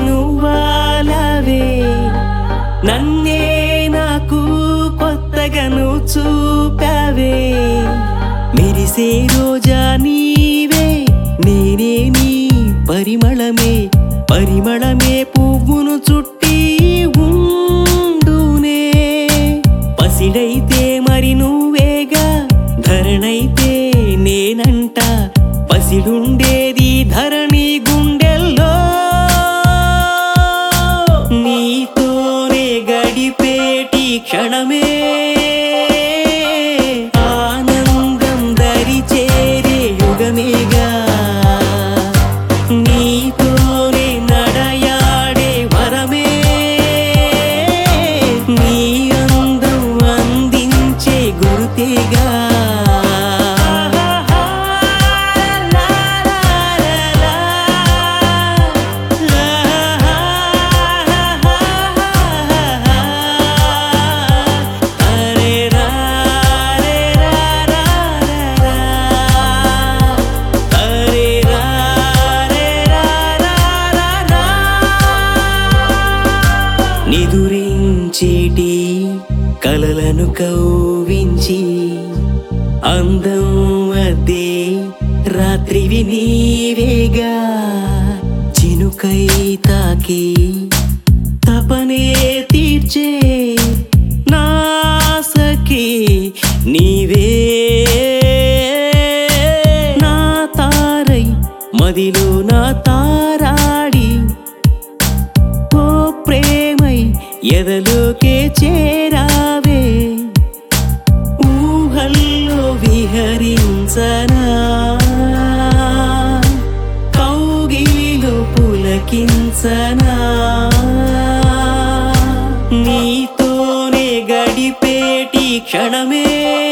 నువ్వాలవే నన్నే నాకు కొత్తగా నువ్వు చూపావే మెరిసే రోజా నీవే నేనే నీ పరిమళమే పరిమళమే పువ్వును చుట్టి ఉండునే పసిడైతే మరి నువ్వేగా ధరణైతే నేనంట పసిడుండేది ధరణి గుండెల్లో నీతోనే గడిపేటి క్షణమే ఆనందం దరి చేరే యుగమేగా నీతోనే నడయాడే వరమే నీ అందం అందించే గురుతేగా అరే రా రే రా రా రా అరే రా రే రా రా రా రా నిదురించేటి కలలను కౌవించి అందం అద్దే రాత్రివి నీవేగా చినుకై తాకి తపనే తీర్చే నాసకి నీవే నా తారై మదిలో నా తారాడి ఓ ప్రేమై ఎదలోకే చేరావే ఊహల్లో విహరించనా కౌగిలిలో పులకించనా నీతోనే గడిపేటి క్షణమే